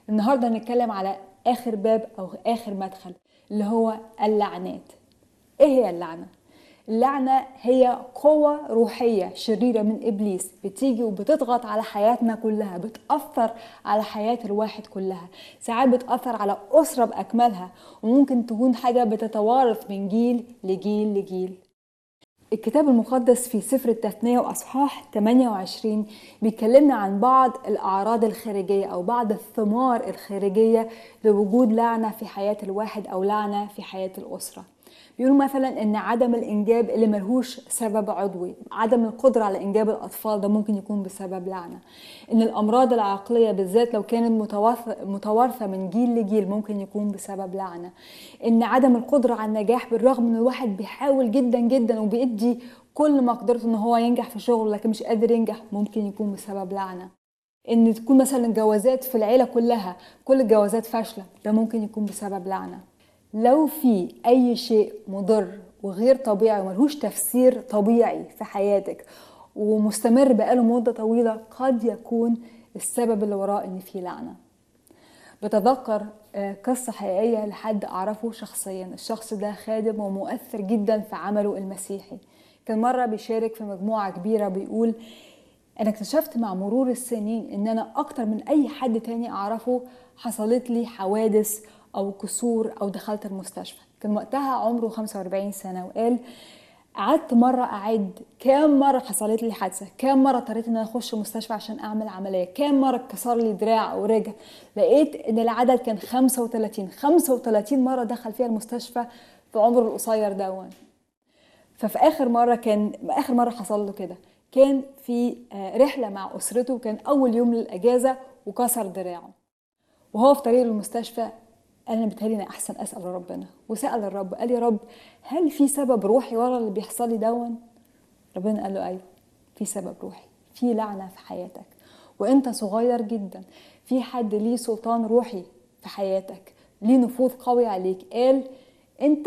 النهاردة هنتكلم على آخر باب أو آخر مدخل اللي هو اللعنات إيه هي اللعنة؟ اللعنة هي قوة روحية شريرة من إبليس بتيجي وبتضغط على حياتنا كلها بتأثر على حياة الواحد كلها ساعات بتأثر على أسرة بأكملها وممكن تكون حاجة بتتوارث من جيل لجيل لجيل الكتاب المقدس في سفر التثنية وأصحاح 28 بيكلمنا عن بعض الأعراض الخارجية أو بعض الثمار الخارجية لوجود لعنة في حياة الواحد أو لعنة في حياة الأسرة بيقولوا مثلا ان عدم الانجاب اللي ملهوش سبب عضوي عدم القدره على انجاب الاطفال ده ممكن يكون بسبب لعنه ان الامراض العقليه بالذات لو كانت متوارثه من جيل لجيل ممكن يكون بسبب لعنه ان عدم القدره على النجاح بالرغم ان الواحد بيحاول جدا جدا وبيدي كل مقدرته ان هو ينجح في شغله لكن مش قادر ينجح ممكن يكون بسبب لعنه ان تكون مثلا جوازات في العيله كلها كل الجوازات فاشله ده ممكن يكون بسبب لعنه لو في اي شيء مضر وغير طبيعي وملهوش تفسير طبيعي في حياتك ومستمر بقاله مدة طويلة قد يكون السبب اللي وراه ان في لعنة بتذكر قصة حقيقية لحد أعرفه شخصيا الشخص ده خادم ومؤثر جدا في عمله المسيحي كان مرة بيشارك في مجموعة كبيرة بيقول أنا اكتشفت مع مرور السنين إن أنا أكتر من أي حد تاني أعرفه حصلت لي حوادث او كسور او دخلت المستشفى كان وقتها عمره 45 سنه وقال قعدت مره اعد كام مره حصلت لي حادثه كام مره اضطريت ان انا اخش مستشفى عشان اعمل عمليه كام مره اتكسر لي دراع او رجل لقيت ان العدد كان 35 35 مره دخل فيها المستشفى في عمره القصير دون ففي اخر مره كان اخر مره حصل له كده كان في رحله مع اسرته كان اول يوم للاجازه وكسر دراعه وهو في طريق المستشفى انا بتهيألي انا احسن اسال ربنا وسال الرب قال يا رب هل في سبب روحي ورا اللي بيحصل لي دون ربنا قال له ايوه في سبب روحي في لعنه في حياتك وانت صغير جدا في حد ليه سلطان روحي في حياتك ليه نفوذ قوي عليك قال انت